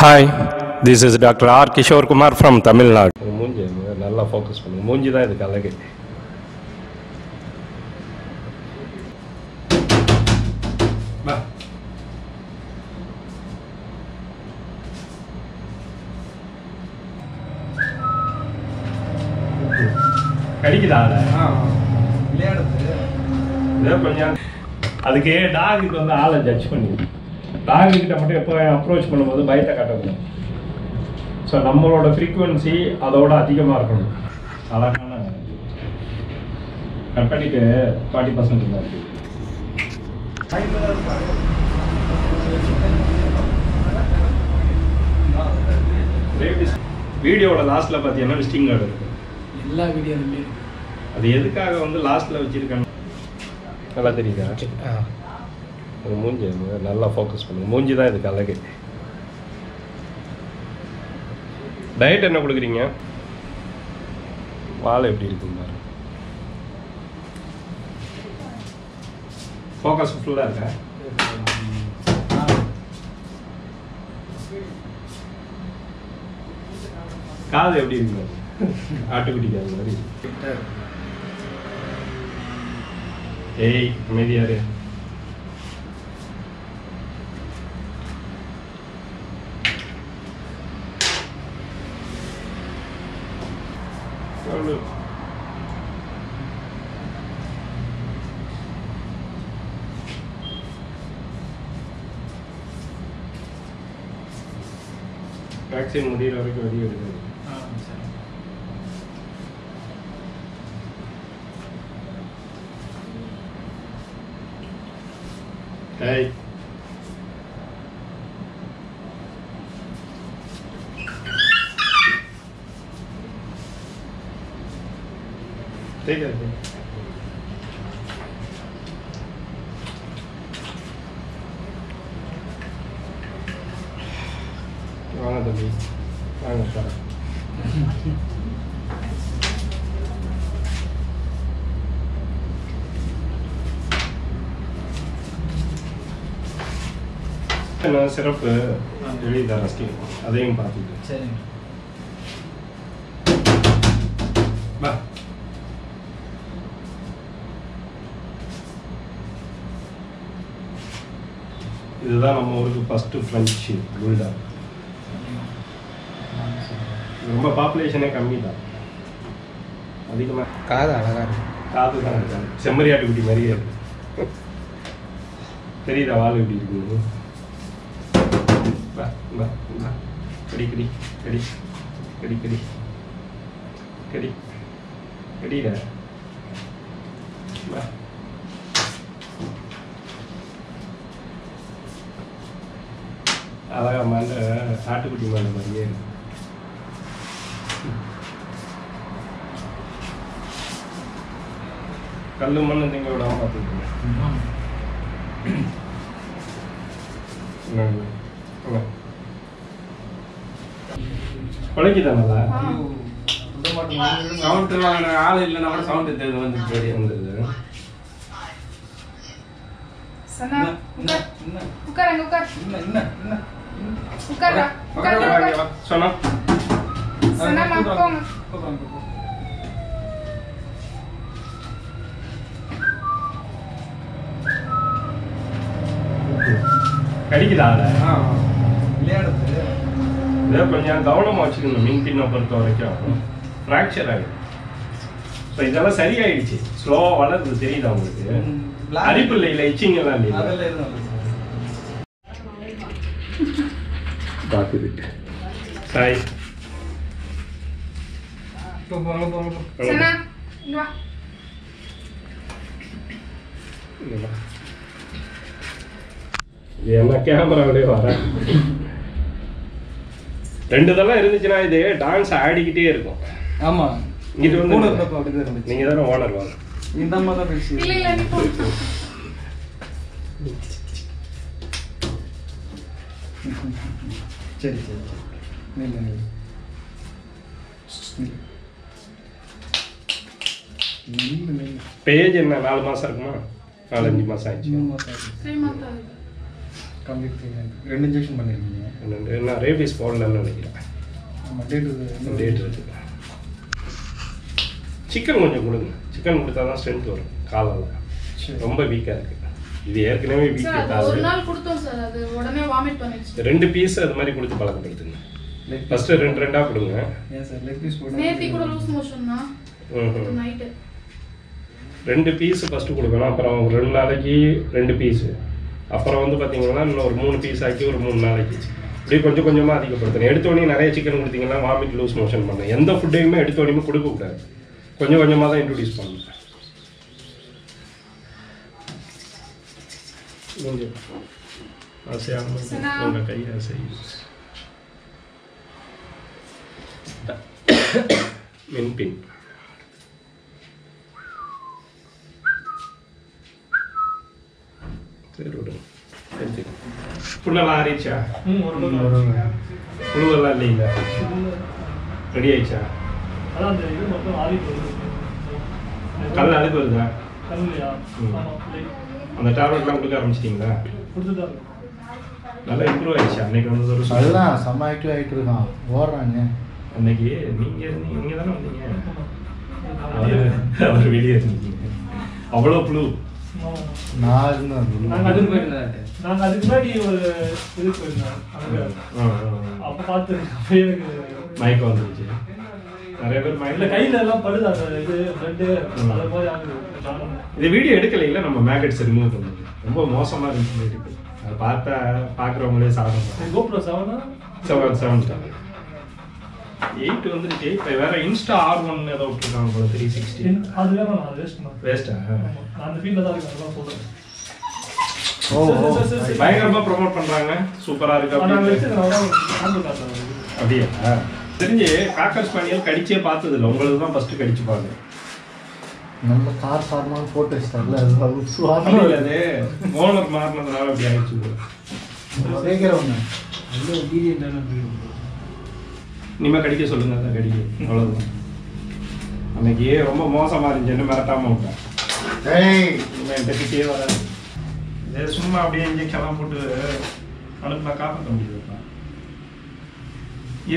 Hi this is doctor R Kishore Kumar from Tamil Nadu மூஞ்சி நல்லா focus பண்ணுங்க மூஞ்சி தான் இதுக்கு அழகு வா. கடிக்குதா அதை விளையாடுறது இதோ கொஞ்சம் அதுக்கு டாகுக்கு வந்து ஆளை ஜட்ஜ் பண்ணி டாகு கிட்ட மட்டும் எப்போ அப்ரோச் பண்ணும்போது பயத்தை காட்டக்கூடாது ஸோ நம்மளோட ஃப்ரீக்குவன்சி அதோட அதிகமாக இருக்கணும் அழகான கட் பண்ணிட்டு ஃபார்ட்டி பர்சன்ட் தான் இருக்கு வீடியோவோட லாஸ்ட்ல பார்த்தீங்கன்னா விசிட்டிங் கார்டு இருக்கு எல்லா வீடியோலுமே அது எதுக்காக வந்து லாஸ்ட்ல வச்சிருக்காங்க நல்லா தெரியுதா அது மூஞ்சி நல்லா ஃபோக்கஸ் பண்ணுங்க மூஞ்சி தான் இதுக்கு அழகு டயட் என்ன கொடுக்குறீங்க வாழை எப்படி இருக்குங்க பாரு ஃபோக்கஸ் ஃபுல்லாக இருக்கா காது எப்படி இருக்கு ஆட்டுக்குட்டி காது மாதிரி ஏய் அமைதியாரு சொல்லு வேக்சின் முடியிற வரைக்கும் வெளியே எடுக்காது ஏய் Take it. வாங்க தம்பி வாங்க சார் என்ன சிறப்பு எழுதி தரேன் ஸ்கீம் அதையும் பார்த்துட்டு சரிங்க வா இதுதான் நம்ம ஊருக்கு ஃபஸ்ட்டு ஃப்ரெஞ்சு புல்டாக் ரொம்ப பாப்புலேஷனே கம்மி தான் அதிகமாக காது அழகா இருக்கு காது தான் இருக்காது செம்மறியாட்டு குட்டி மாதிரியே இருக்கு தெரியுதா வால் எப்படி இருக்குன்னு வா வா வா கடி கடி கடி கடி கடி கடி கடிடா வா அழகா மாண்ட ஆட்டுக்குட்டி மாண்ட மாதிரியே இருக்கு கல்லு மண்ணு திங்க விடாம பார்த்துக்கோங்க குழைக்குதானதா சவுண்ட் ஆள் இல்லைன்னா கூட சவுண்ட் தெரியுது வந்துட்டு வந்தது சனா உட்கார் என்ன உட்கார் அங்க உட்கார் என்ன என்ன என்ன உட்கார்டா உட்கார் உட்கார் சொன்னா சனாமா போங்க கடிக்குதா அதை விளையாடுறது இதை கொஞ்சம் கவனமாக வச்சுக்கணும் மீன் தின்ன பொறுத்த வரைக்கும் ஃப்ராக்சர் ஆகிடும் ஸோ இதெல்லாம் சரியாயிடுச்சு ஸ்லோவாக வளருது தெரியுதா உங்களுக்கு அரிப்பு இல்லை இல்லை இச்சிங் எல்லாம் இல்லை அதெல்லாம் எதுவும் இல்லை பார்க்குது சாய் இப்போ போங்க போங்க சனா இங்க வா இங்க வா. இது என்ன கேமராவிலே வர ரெண்டு இதெல்லாம் இருந்துச்சுன்னா இது டான்ஸ் ஆடிக்கிட்டே இருக்கும் ஆமா இது வந்து கூட இருந்தப்போ அப்படிதான் இருந்துச்சு நீங்க தானே ஓனர் வாங்க இந்த மாதிரி தான் பேசி இல்ல இல்ல நீ போ சரி சரி சரி நில்லு நில்லு நில்லு நில்லு பேஜ் என்ன நாலு மாசம் இருக்குமா நாலஞ்சு மாசம் ஆயிடுச்சு மூணு மாசம் ஆகுது. த்ரீ மந்த் ஆகுது கம்ப்ளீட் ரெண்டு இன்ஜெக்ஷன் பண்ணிருக்கீங்க என்னண்டு நான் ரேபிஸ் போடலன்னு நினைக்கிறேன் நம்ம டேட் டேட் இருக்கு சிக்கன் கொஞ்சம் கொடுங்க சிக்கன் கொடுத்தா தான் ஸ்ட்ரென்த் வரும் காலெல்லாம் சரி. ரொம்ப வீக்காக இருக்கு இது ஏற்கனவே வீக் சார் அது ஒரு இருக்காது நாள் கொடுத்தோம் சார் அது உடனே வாமிட் பண்ணிடுச்சு ரெண்டு பீஸ் அது மாதிரி கொடுத்து பழக்கப்படுத்துங்க லெக் ஃபர்ஸ்ட் ரெண்டு ரெண்டா கொடுங்க ஏன் சார் லெக் பீஸ் நேத்தி கூட லூஸ் மோஷன் தான் ம்ஹும். நைட்டு ரெண்டு பீஸ் ஃபர்ஸ்ட் கொடுக்கணும் அப்புறம் ஒரு ரெண்டு நாளைக்கு ரெண்டு பீஸ் அப்புறம் வந்து பார்த்தீங்கன்னா இன்னும் ஒரு மூணு பீஸ் ஆக்கி ஒரு மூணு நாளைக்கு இப்படி கொஞ்சம் கொஞ்சமாக அதிகப்படுத்தணும் எடுத்த உடனே நிறைய சிக்கன் கொடுத்தீங்கன்னா வாமிட் லூஸ் மோஷன் பண்ணும் எந்த ஃபுட்டையுமே எடுத்த உடனே கொடுக்கக்கூடாது கொஞ்சம் கொஞ்சமாக தான் இன்ட்ரடியூஸ் பண்ணணும் கொஞ்சம் அசையாமல் சனா. உங்கள் கை அசை மின்பின் சரி விடுங்க எடுத்து புண்ணெல்லாம் ஆறிடுச்சா ம் ஒரு பக்கம் புழுவெல்லாம் இல்லைங்களா ரெடி ஆயிடுச்சா அதான் அந்த இது மட்டும் ஆறி போகுது கல் அழுக்கு வருதா கல்லையா ம். ஆமா லைக் அந்த டேப்லெட்லாம் கொடுக்க ஆரம்பிச்சிட்டிங்களா கொடுத்துட்டாங்க நல்லா இம்ப்ரூவ் ஆயிடுச்சு அன்னைக்கு வந்தது ஒரு சுகம். அதுதான் செம்ம ஆக்டிவ் ஆகிட்டு இருக்கான் ஓடுறாங்க அன்னைக்கு நீங்க இருந்தீங்க இங்கே தானே வந்தீங்க அவரு அவர் வெளியே இருந்தீங்க அவ்வளோ புழு நான் இருந்தேன் நாங்க அதுக்கு போயிருந்தேன் நாங்க அதுக்கு முன்னாடி ஒரு இது போயிருந்தோம் அங்க ஆ, ஆ, ஆ. அப்ப பார்த்து அப்பயே எனக்கு மயக்கம் வந்துருச்சு நிறைய பேர் இல்ல மயக்கம் கையில எல்லாம் படுது அந்த இது பிளட்டு ம். அது மாதிரி ஆகுது ஜாலம். இந்த வீடியோ எடுக்கலைங்களா நம்ம மேக்கெட்ஸ் ரிமூவ் பண்ணது ரொம்ப மோசமா இருந்துச்சு இருக்கு அதை பார்த்தா பார்க்குறவங்களே சாப்பிட இது GoPro செவனா செவன் செவன் எயிட் வந்துருச்சு இப்போ வேற இன்ஸ்டா ஆர் ஒன் ஏதோ விட்டுருக்காங்க போல த்ரீ சிக்ஸ்டி அது வேணாம் நான் வேஸ்ட் பண்ணேன் வேஸ்டா நான் அந்த ஃபீல்ட்ல தான் இருக்கேன் அதெல்லாம் சொல்றேன் ஓ ஓ சரி, சரி, சரி. பயங்கரமா ப்ரோமோட் பண்றாங்க சூப்பரா இருக்கு ஆனா நாங்க அப்படின்னு. வச்சிருக்கோம் அதான் காண்டு காட்டுறேன் அப்படியா தெரிஞ்சு காக்கர் ஸ்பானியல் கடிச்சே பார்த்தது இல்லை உங்களுக்கு தான் ஃபர்ஸ்ட் கடிச்சு பாருங்க நம்ம கார் சார்மான போட்டு வச்சிட்டார்ல அது அப்படி சுவாசம் இல்ல அது ஓனர் மாறினதுனால அப்படி ஆயிடுச்சு போல. கேட்குறவங்க இனிமே கடிக்க சொல்லுங்க அதான் கடிக்க அவ்வளவுதான் அன்னைக்கு ரொம்ப மோசமா இருந்துச்சுன்னு மிரட்டாம விட்டேன் ஏய் இனிமே என்கிட்ட கிட்டே வராது இதே சும்மா அப்படியே இன்ஜெக்ஷன்லாம் போட்டு அனுப்புனா காப்பாற்ற முடியுது இது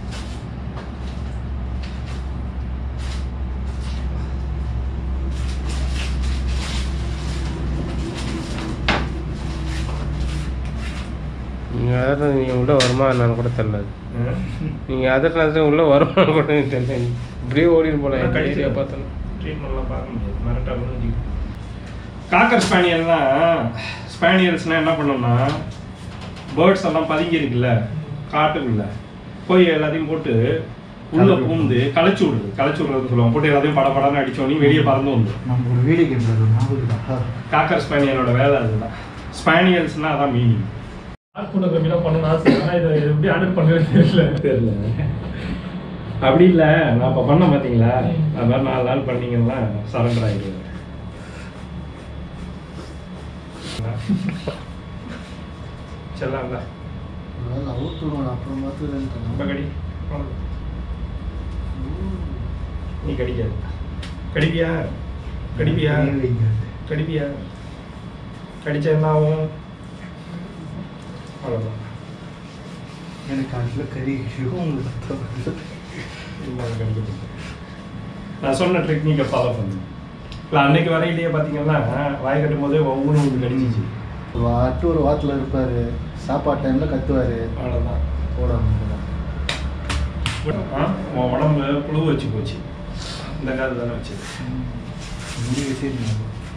நீங்கள் அதட்டினது நீங்கள் உள்ளே வருமா என்னன்னு கூட தெரில நீங்கள் அதட்டினது உள்ளே வருமானு கூட எனக்கு தெரியல இப்படியே ஓடிட்டு போகலாம் எந்த ஏரியா பார்த்தோன்னா ட்ரீட்மெண்ட்லாம் பார்க்க முடியாது மிரட்டாலும் காக்கர் ஸ்பானியல்லாம் ஸ்பானியல்ஸ்னால் என்ன பண்ணோம்னா பேர்ட்ஸ் எல்லாம் பதுங்கி இருக்குல்ல காட்டுக்குள்ள போய் எல்லாத்தையும் போட்டு உள்ள பூந்து களைச்சு விடுது களைச்சு விடுறது சொல்லுவாங்க போட்டு எல்லாத்தையும் பட படன்னு அடிச்சோடனே வெளியே பறந்து வந்து நம்ம ஒரு வீடியோ கேம் ஞாபகம் காக்கர் ஸ்பானியலோட வேலை அதுதான் ஸ்பானியல்ஸ்னா அதான் மீனிங் ஆட்கூட கம்மியாக பண்ணணும்னு ஆசை ஆனா இதை எப்படி ஹேண்டில் பண்ணவே தெரியல தெரியல அப்படி இல்லை நான் இப்போ பண்ண பார்த்தீங்களா அது மாதிரி நாலு நாள் பண்ணீங்கன்னா சரண்டர் ஆகிடுவேன் செல்லாம்ல அவுத்துருவோம் அப்புறம் பார்த்து ரொம்ப கடி நீ கடிக்காது கடிப்பியா கடிப்பியா கடிப்பியா கடிச்சா என்ன ஆகும் அவ்வளோதான் எனக்கு அதில் கறி உங்களுக்கு இல்லை, அது கடிக்கிறது. நான் சொன்ன டெக்னிக்கை ஃபாலோ பண்ணுங்க இல்லை அன்னைக்கு வரையிலேயே பார்த்தீங்கன்னா வாய் கட்டும் போதே ஒவ்வொன்றும் ஒன்று கடிச்சிச்சு வாட்டு ஒரு வாரத்தில் இருப்பார் சாப்பாடு டைமில் கத்துவார் அவ்வளோதான் போட ஆ, உன் உடம்புல புழு வச்சு போச்சு இந்த காது தானே வச்சு முடி வச்சிருந்தீங்க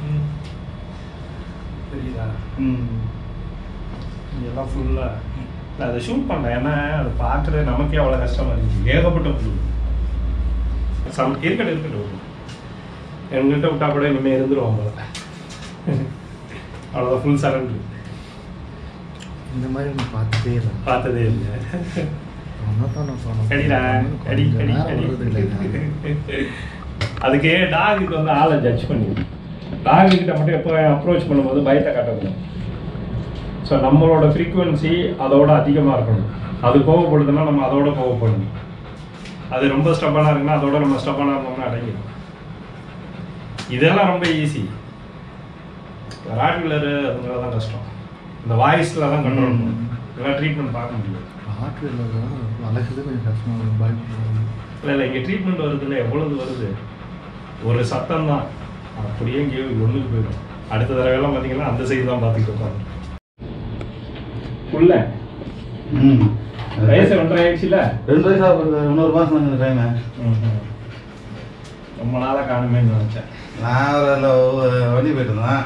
தெரியுதா ம் இதெல்லாம் ஃபுல்லாக இல்லை அதை ஷூட் பண்ணேன் ஏன்னா அதை பார்க்குறது நமக்கே அவ்வளோ கஷ்டமாக இருந்துச்சு ஏகப்பட்ட புழு சம் இருக்கட்டும் இருக்கட்டும் என்கிட்ட விட்டா கூட இனிமேல் இருந்துருவோம் போல அவ்வளோதான் ஃபுல் சரண்டர் இந்த மாதிரி நான் பார்த்ததே இல்லை பார்த்ததே இல்லை ஒன்றதான் நான் சொன்னேன் கடிடா கடி கடி கடி அதுக்கே டாகுக்கு வந்து ஆளை ஜட்ஜ் பண்ணிடு டாகு கிட்ட மட்டும் எப்போ அப்ரோச் பண்ணும்போது பயத்தை காட்டக்கூடாது ஸோ நம்மளோட ஃப்ரீக்குவென்சி அதோட அதிகமாக இருக்கணும் அது கோவப்படுதுன்னா நம்ம அதோட கோவப்படணும் அது ரொம்ப ஸ்டப்பானாக இருக்குன்னா அதோட நம்ம ஸ்டப்பானாக இருந்தோம்னா அடங்கிடும் இதெல்லாம் ரொம்ப ஈஸி ராட்விலரு அதுங்கள தான் கஷ்டம் இந்த வாய்ஸ்லலாம் கண்ட்ரோல் பண்ணும் இதெல்லாம் ட்ரீட்மெண்ட் பார்க்க முடியாது ஆற்று இல்லாத வளர்க்குறது கொஞ்சம் கஷ்டமாக இருக்கும் பயப்படுறாங்க இல்லை இல்லை இங்கே ட்ரீட்மெண்ட் வருதுல்ல எவ்வளவு வருது ஒரு சத்தம் தான் அப்படியே இங்கே ஒன்றுக்கு போயிடும் அடுத்த தடவை எல்லாம் பார்த்தீங்கன்னா அந்த சைடு தான் பார்த்துக்கிட்டு இருப்பாங்க உள்ள ம் வயசு ஒன்றரை ஆயிடுச்சுல ரெண்டு வயசு ஆகுது இன்னொரு மாதம் நாங்கள் டைமு ரொம்ப நாளாக காணுமேன்னு நினச்சேன் நான் ஒரு அதில் வண்டி போயிட்டு இருந்தேன்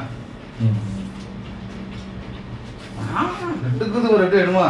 ரெண்டுக்கு ஒரு ரெண்டு வேணுமா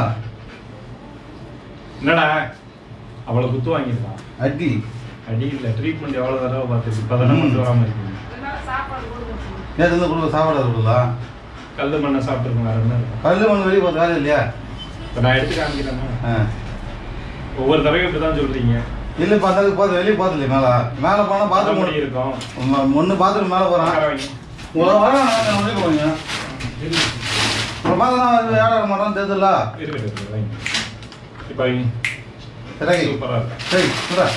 என்னடா அவளை குத்து வாங்கியிருக்கான் அடி அடி இல்லை ட்ரீட்மெண்ட் எவ்வளோ தடவை பார்த்துருக்கு இப்போ தானே கொண்டு வராமல் இருக்கீங்க அதனால சாப்பாடு கொடுக்க நேற்று வந்து கொடுக்க சாப்பாடு கொடுக்கலாம் கல் மண்ணை சாப்பிட்டுருக்கோம் வேறு என்ன இருக்கும் கல் மண் வெளியே பார்த்து வேலை இல்லையா இப்போ நான் எடுத்து காமிக்கிறேன்னா ஆ ஒவ்வொரு தடவையும் இப்படி தான் சொல்கிறீங்க இல்லை பார்த்தா பார்த்து வெளியே பார்த்து இல்லையா மேலே மேலே போனால் பாத்ரூம் பாத்ரூம் இருக்கும் ஒன்று பாத்ரூம் மேலே உட்கார போகிறேன் வைங்க. உங்களை வரேன் வெளியே போவீங்க உங்களை பார்த்தா நான் ஏடா மாட்டோம் தெரியுதுல்ல இருக்கு, இருக்கு, இருக்கு, வைங்க. இப்போ வைங்க. சரி சூப்பரா இருக்கு. சரி சுடா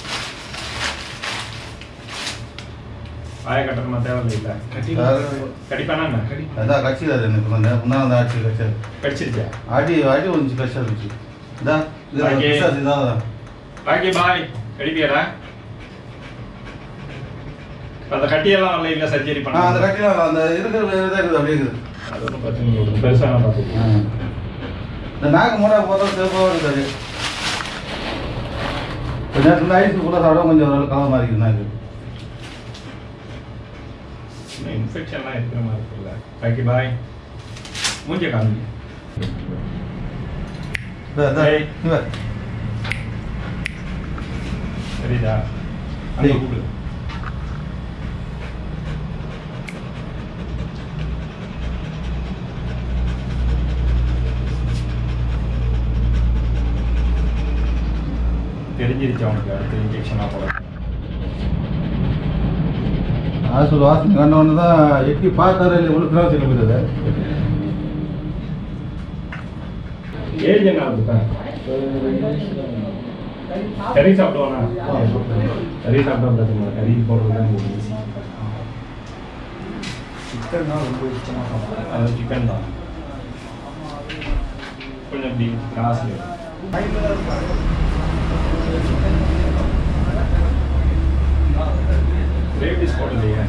வாயை கட்டணுமா தேவையில்லை கடிப்பானா என்ன அதான் கட்சி அது எனக்கு கொஞ்சம் முன்னாள் அந்த ஆட்சி கட்சி கடிச்சிருச்சா அடி அடி கொஞ்சம் கட்சி இருந்துச்சு இதான் இது Okay. பிசாசு இதான் பாக்கி பாய் கடிப்பியாடா அந்த கட்டியெல்லாம் வரல இல்ல சர்ஜரி ஆ அந்த பண்ண கட்டில அந்த இருக்கிற வேறு தான் இருக்குது அப்படியே இருக்குது அது ஒன்றும் பிரச்சனை இல்லை பெருசாக நான் பார்த்துக்கலாம் இந்த நாக்கு மூடா போதும் சிவப்பாக இருக்காது கொஞ்ச நேரத்தில் ஐஸ் கூட சாப்பிட கொஞ்சம் ஓரளவு கலமாக இருக்குது நாக்கு இன்ஃபெக்ஷன்லாம் இருக்கிற மாதிரி இருக்குல்ல பாக்கி பாய் மூஞ்ச காமி இதா, இதா, ஏய். இங்க வா. சரிதா அங்கே ஏய். கூப்பிடு தெரிஞ்சிருச்சு அவனுக்கு அடுத்த இன்ஜெக்ஷனாக போட ஆசு வாசனை கண்ட ஒன்று தான் எட்டி பார்த்தாரு இல்லை உழுக்கிறா சொல்லி போயிடுது ஏஜ் என்ன ஆகுது கறி சாப்பிடுவானா கறி சாப்பிட்டா பிரச்சனை கறி போடுறது தான் ஈஸி சிக்கன் தான் ரொம்ப இஷ்டமாக சாப்பிடுவேன் அது சிக்கன் தான் கொஞ்சம் இப்படி காசு ரேபிஸ் போடலையே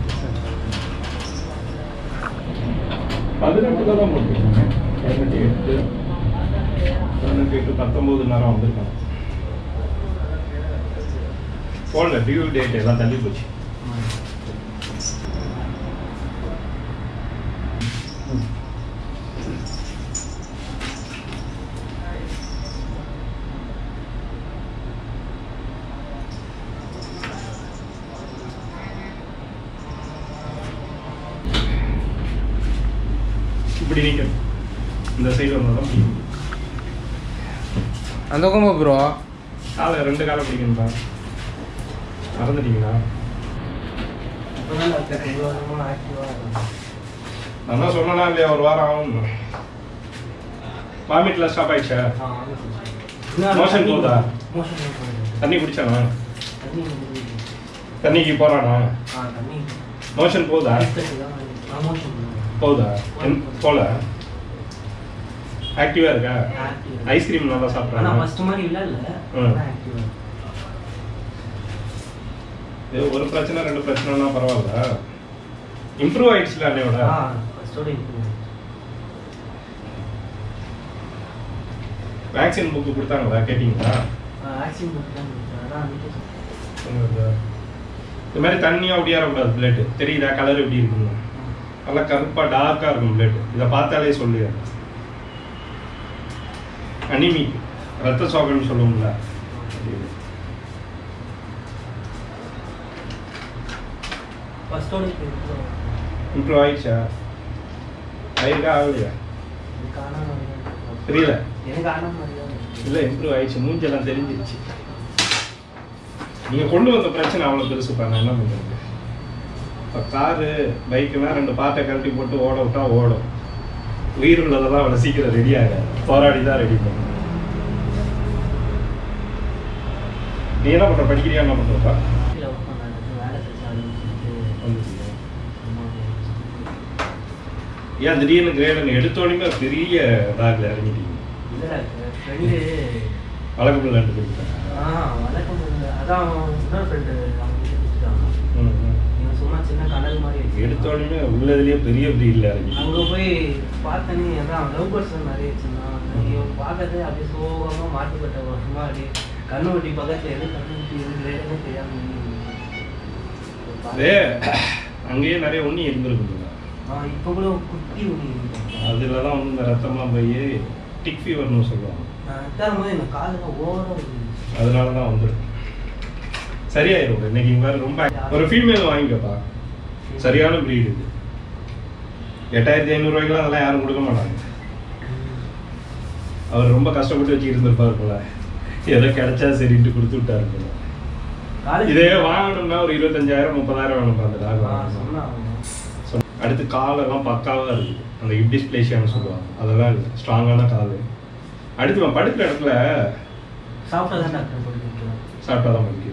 பதினெட்டு தான் போட்டுருக்கீங்க பதினெட்டு எட்டு பதினெட்டு எட்டு பத்தொம்போது நேரம் வந்திருக்காங்க போடல டியூ டேட் எல்லாம் தள்ளி போச்சு இப்படி நிற்கணும் இந்த சைடு வந்தால் தான் பிடிக்கும் அந்த பக்கமா ப்ரோ காலை ரெண்டு காலை பிடிக்கணும்பா மறந்துட்டீங்களா நான் தான் சொன்னேனா இல்லையா ஒரு வாரம் ஆகும் வாமிட்லாம் ஸ்டாப் ஆயிடுச்சா மோஷன் போகுதா தண்ணி குடிச்சானா தண்ணிக்கு போறானா மோஷன் போகுதா போகுதா என்- போல ஆக்டிவா இருக்கா ஐஸ்கிரீம் நல்லா சாப்பிட்றானா ம். இது ஒரு பிரச்சனை ரெண்டு பிரச்சனைனா பரவாயில்ல இம்ப்ரூவ் ஆயிடுச்சுல அன்னையோட வேக்சின் புக்கு கொடுத்தாங்களா கேட்டிங்களா சொல்லுங்க. இந்த மாதிரி தண்ணியாக ஒடியாரக்கூடாது பிளேட்டு தெரியுதா கலர் எப்படி இருக்குன்னு நல்லா கருப்பாக டார்க்காக இருக்கும் பிளேட்டு இதை பார்த்தாலே சொல்லு அனிமி ரத்த சோகன்னு சொல்லுவோம்ல இம்ப்ரூவ் ஆயிடுச்சா ஆயிருக்கா ஆகலையா தெரியல இல்லை இம்ப்ரூவ் ஆயிடுச்சு மூஞ்செல்லாம் தெரிஞ்சிருச்சு நீங்கள் கொண்டு வந்த பிரச்சனை அவ்வளோ பெருசுப்பா நான் என்ன பண்ணுறது இப்போ காரு பைக்குலாம் ரெண்டு பாட்டை கழட்டி போட்டு ஓட விட்டா ஓடும் உயிர் உள்ளதெல்லாம் அவ்வளோ சீக்கிரம் ரெடி ஆகாது போராடி தான் ரெடி பண்ணும் நீ என்ன பண்ணுற படிக்கிறியா என்ன பண்ணுறப்பா ஏன் திடீர்னு கிரேடன் எடுத்தோடனே பெரிய டாக்ல இறங்கிட்டீங்க இல்லை ஃப்ரெண்டு வழக்கம் ரெண்டு பேருக்கு ஆ வழக்கம் இல்லை. அதான் இன்னொரு ஃப்ரெண்டு அவங்க வீட்டுக்கு கொடுத்துட்டாங்க இவன் சும்மா சின்ன கடல் மாதிரி இருக்கு. எடுத்தோடனே உள்ளதுலயே பெரிய பிரீட்ல இறங்கி அங்க போய் பார்த்தனே அதான் லவ் பேர்ட்ஸ் நிறைய வச்சிருந்தான் இவன் பார்க்கறது அப்படியே சோகமா மாட்டுப்பட்ட வருஷமா அப்படியே கண்ணு வெட்டி பக்கத்துல எது கண்ணு வெட்டி எது ரேட்டுன்னு தெரியாம அதே அங்கேயே நிறைய உண்ணி இருந்திருக்குங்க ஆ இப்போ கூட குட்டி ஒன்று அதுல தான் வந்து இந்த ரத்தம்லாம் போய் டிக் ஃபீவர்னு சொல்லுவாங்க நான் எட்டாம் போது எனக்கு காலெல்லாம் ஓவரா இருக்குது அதனால தான் வந்து சரியாயிரும் இன்னைக்கு இங்க வேற ரொம்ப ஒரு ஃபீமேல் வாங்கிக்கப்பா சரியான breed இது எட்டாயிரத்தி ஐநூறுரூவாய்க்குலாம் அதெல்லாம் யாரும் கொடுக்க மாட்டாங்க அவர் ரொம்ப கஷ்டப்பட்டு வச்சு இருந்திருப்பாரு போல ஏதோ கிடைச்சா சரின்ட்டு கொடுத்து விட்டாரு போல காலேஜ் இதே வாங்கணும்னா ஒரு இருபத்தஞ்சாயிரம் முப்பதாயிரம் வேணும் அந்த டாக் ஆ, வாங்கணும் சொன்னான் அவன். So, அடுத்து காலெல்லாம் பக்காவா இருக்குது அந்த ஹிப் டிஸ்பிளேஷியான்னு சொல்லுவாங்க அதெல்லாம் இல்லை ஸ்ட்ராங்கான கால் அடுத்து இவன் படுக்கிற இடத்துல சாப்பிட்டா தான் டாக்டர் போட்டுருக்கேன் சாப்பிட்டா தான் முடிக்கும்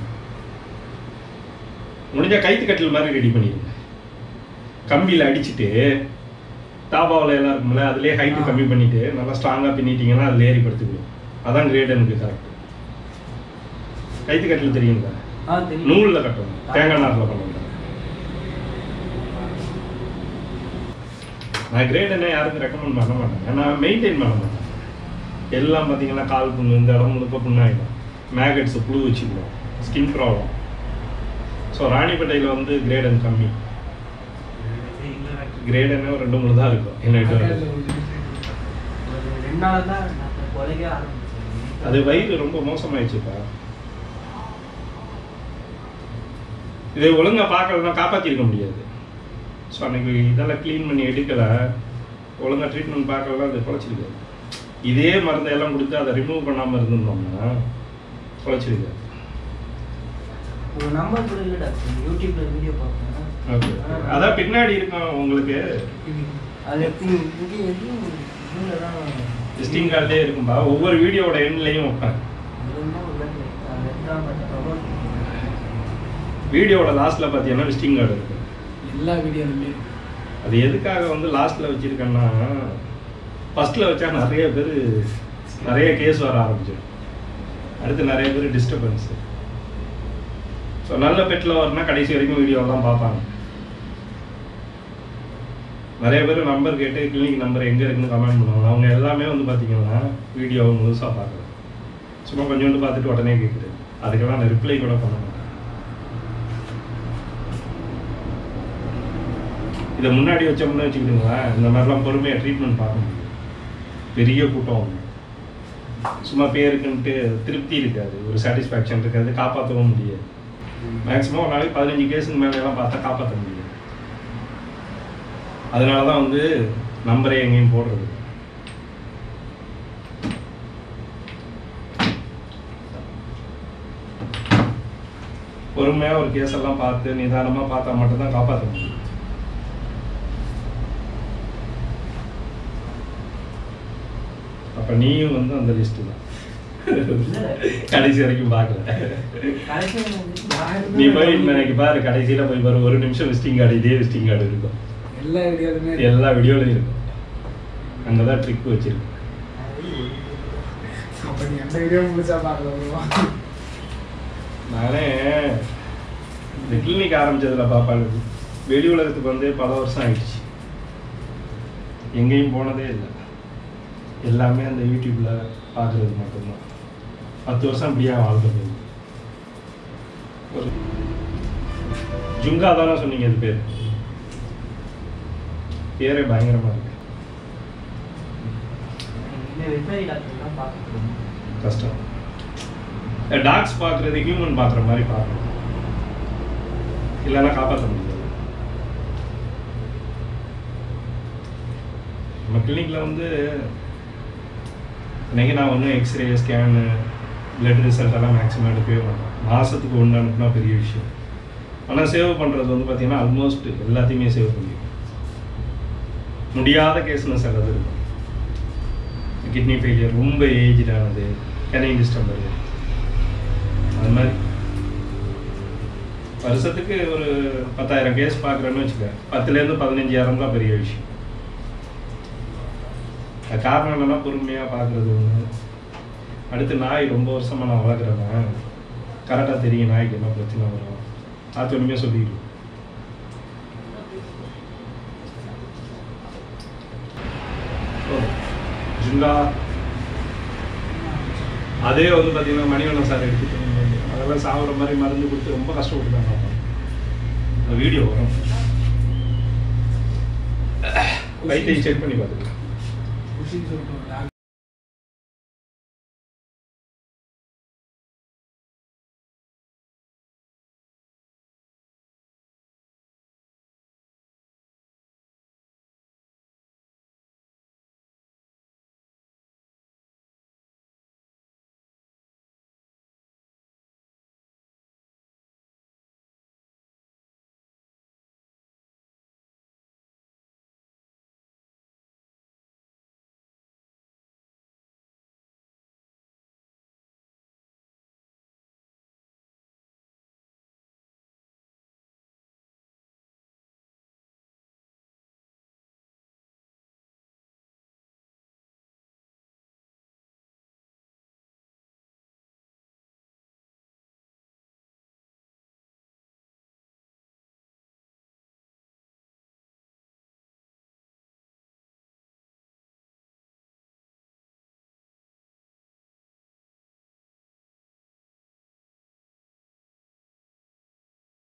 முடிஞ்சா கைத்து கட்டில் மாதிரி ரெடி பண்ணிடுங்க கம்பியில் அடிச்சுட்டு தாபாவில் எல்லாம் இருக்கும்ல அதுலேயே ஹைட்டு ஆ. கம்மி பண்ணிட்டு நல்லா ஸ்ட்ராங்காக பின்னிட்டீங்கன்னா அதில் ஏறி படுத்துக்கணும் அதான் கிரேடனுக்கு கரெக்ட் கைத்து கட்டில் தெரியுங்களா ஆ தெரியும் நூலில் கட்டணும் தேங்காய் நாரில் பண்ணணும் நான் கிரேட் என்ன யாருக்கும் ரெக்கமெண்ட் பண்ண மாட்டேன் நான் மெயின்டைன் பண்ண மாட்டேன் எல்லாம் பார்த்தீங்கன்னா கால் புண்ணு இந்த இடம் முழுக்க புண்ணாயிடும் மேகட்ஸ் புழு வச்சுக்குவோம் ஸ்கின் ப்ராப்ளம் ஸோ ராணிப்பேட்டையில் வந்து கிரேடன் கம்மி கிரேடனே ஒரு ரெண்டு மூணு தான் இருக்கும் என்ன ஒரு ரெண்டு நாள் தான் டாக்டர் குறைக்க ஆரம்பிச்சேன் அது வயிறு ரொம்ப மோசமாயிடுச்சுப்பா இதை ஒழுங்கா பார்க்கலன்னா காப்பாற்றிருக்க முடியாது ஸோ அன்னைக்கு இதெல்லாம் க்ளீன் பண்ணி எடுக்கல ஒழுங்கா ட்ரீட்மெண்ட் பார்க்கலன்னா அது குறைச்சிருக்காது இதே மருந்து எல்லாம் கொடுத்து அதை ரிமூவ் பண்ணாமல் இருந்திருந்தோம்னா குறைச்சிருக்காது உங்க நம்பர் கூட இல்லை டாக்டர் யூடியூப்ல வீடியோ பார்த்தேன் ஓகே அதான் பின்னாடி இருக்கும் உங்களுக்கு அது எப்படி இங்கே எதுவும் இதில் தான் விசிட்டிங் கார்டே இருக்கும்பா ஒவ்வொரு வீடியோவோட எண்ட்லையும் வைப்பேன் இருந்தால் உள்ளது அது எல்லாம் பார்த்தா ப்ரொமோட் வீடியோவோட லாஸ்ட்டில் பார்த்தீங்கன்னா விசிட்டிங் கார்டு இருக்கு எல்லா வீடியோலுமே அது எதுக்காக வந்து லாஸ்ட்ல வச்சிருக்கேன்னா ஃபர்ஸ்ட்ல வச்சா நிறைய பேர் நிறைய கேஸ் வர ஆரம்பிச்சிடும் அடுத்து நிறைய பேர் டிஸ்டர்பன்ஸ் ஸோ நல்ல பெட்டில் வரனா கடைசி வரைக்கும் வீடியோலாம் பார்ப்பாங்க நிறைய பேர் நம்பர் கேட்டு கிளினிக் நம்பர் எங்கே இருக்குன்னு கமெண்ட் பண்ணுவாங்க அவங்க எல்லாமே வந்து பார்த்தீங்கன்னா வீடியோவை முழுசாக பார்க்குறது சும்மா கொஞ்சோண்டு பார்த்துட்டு உடனே கேட்குறது அதுக்கெல்லாம் நான் ரிப்ளை கூட பண்ண மாட்டேன் இதை முன்னாடி வச்சோம்னு வச்சுக்கிட்டுங்களேன் இந்த மாதிரிலாம் பொறுமையாக ட்ரீட்மெண்ட் பார்க்க முடியும் பெரிய கூட்டம் வந்து சும்மா பேருக்குன்ட்டு திருப்தி இருக்காது ஒரு சாட்டிஸ்ஃபேக்ஷன் இருக்காது காப்பாற்றவும் முடியாது மேக்ஸிமம் ஒரு நாளைக்கு பதினஞ்சு கேஸுக்கு மேலே எல்லாம் பார்த்தா காப்பாற்ற முடியாது அதனால தான் வந்து நம்பரே எங்கேயும் போடுறது இல்ல. பொறுமையாக ஒரு கேஸ் எல்லாம் பார்த்து நிதானமாக பார்த்தா மட்டும்தான் காப்பாற்ற முடியும் அப்ப நீயும் வந்து அந்த லிஸ்ட் தான் கடைசி வரைக்கும் பார்க்கல நீ போய் இன்னைக்கு பாரு கடைசியில போய் பாரு ஒரு நிமிஷம் விசிட்டிங் கார்டு இதே விசிட்டிங் கார்டு இருக்கும் எல்லா வீடியோலுமே எல்லா வீடியோலையும் இருக்கும் அங்கதான் ட்ரிக் வச்சிருக்கு அப்ப நீ எந்த வீடியோ முடிச்சா பார்க்கலாம் நானே இந்த கிளினிக் ஆரம்பிச்சதுல பாப்பாங்க வெளி உலகத்துக்கு வந்து பல வருஷம் ஆயிடுச்சு எங்கேயும் போனதே இல்லை எல்லாமே அந்த யூடியூப்ல பார்க்கறது மட்டும்தான் பத்து வருஷம் அப்படியே வாழ்க்கை ஒரு ஜுங்கா தானே சொன்னீங்க அது பேர் பேரே பயங்கரமா இருக்கு இந்த வெட்டரி டாக்டர் தான் பார்க்கணும் கஷ்டம் டாக்ஸ் பார்க்குறது ஹியூமன் பார்க்குற மாதிரி பார்க்கணும் இல்லைன்னா காப்பாற்ற முடியாது நம்ம கிளினிக்கில் வந்து இன்னைக்கு நான் ஒன்றும் எக்ஸ்ரே ஸ்கேனு பிளட் ரிசல்ட் எல்லாம் மேக்ஸிமம் எடுக்கவே மாட்டேன் மாதத்துக்கு ஒன்று அனுப்புனா பெரிய விஷயம் ஆனால் சேவ் பண்ணுறது வந்து பார்த்தீங்கன்னா ஆல்மோஸ்ட் எல்லாத்தையுமே சேவ் பண்ணிடும் முடியாத கேஸ்னு சிலது இருக்கும் கிட்னி ஃபெயிலியர் ரொம்ப ஏஜ்டானது கெனைன் டிஸ்டர்பர் அது மாதிரி வருஷத்துக்கு ஒரு பத்தாயிரம் கேஸ் பார்க்குறேன்னு வச்சுக்க பத்துலேருந்து பதினஞ்சாயிரம் தான் பெரிய விஷயம் அது காரணம் என்னன்னா பொறுமையாக பார்க்குறது ஒன்று அடுத்து நாய் ரொம்ப வருஷமாக நான் வளர்க்குறேன் கரெக்டாக தெரியும் நாய்க்கு என்ன பிரச்சனை வரும் அது ஒன்றுமே சொல்லிடுவோம் ஜுங்கா அதே வந்து பார்த்தீங்கன்னா மணிவண்ணன் சார் எடுத்துட்டு வந்தாரு. அதெல்லாம் சாப்பிட்ற மாதிரி மருந்து கொடுத்து ரொம்ப கஷ்டப்பட்டுருக்காங்க அந்த வீடியோ வரும் லைட்டை செக் பண்ணி பார்த்துக்கலாம் குஷின்னு சொல்லிட்டு ஒரு dog